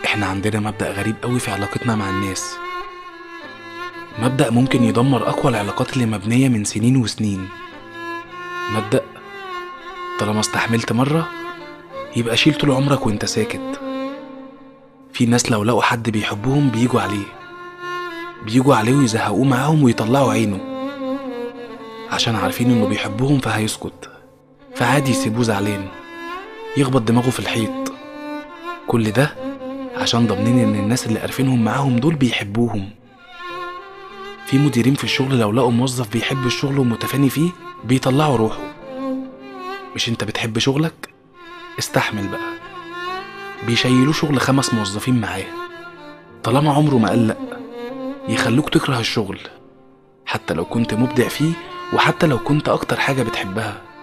احنا عندنا مبدأ غريب قوي في علاقتنا مع الناس مبدأ ممكن يدمر أقوى العلاقات اللي مبنية من سنين وسنين مبدأ طالما استحملت مرة يبقى شيل طول عمرك وانت ساكت في ناس لو لقوا حد بيحبهم بيجوا عليه بيجوا عليه ويزهقوه معاهم ويطلعوا عينه عشان عارفين انه بيحبهم فهيسكت فعادي يسيبوه زعلان يخبط دماغه في الحيط كل ده عشان ضامنين ان الناس اللي عارفينهم معاهم دول بيحبوهم في مديرين في الشغل لو لقوا موظف بيحب الشغل ومتفاني فيه بيطلعوا روحه مش انت بتحب شغلك استحمل بقى بيشيلوه شغل خمس موظفين معاه طالما عمره ما قال لأ يخلوك تكره الشغل حتى لو كنت مبدع فيه وحتى لو كنت أكتر حاجة بتحبها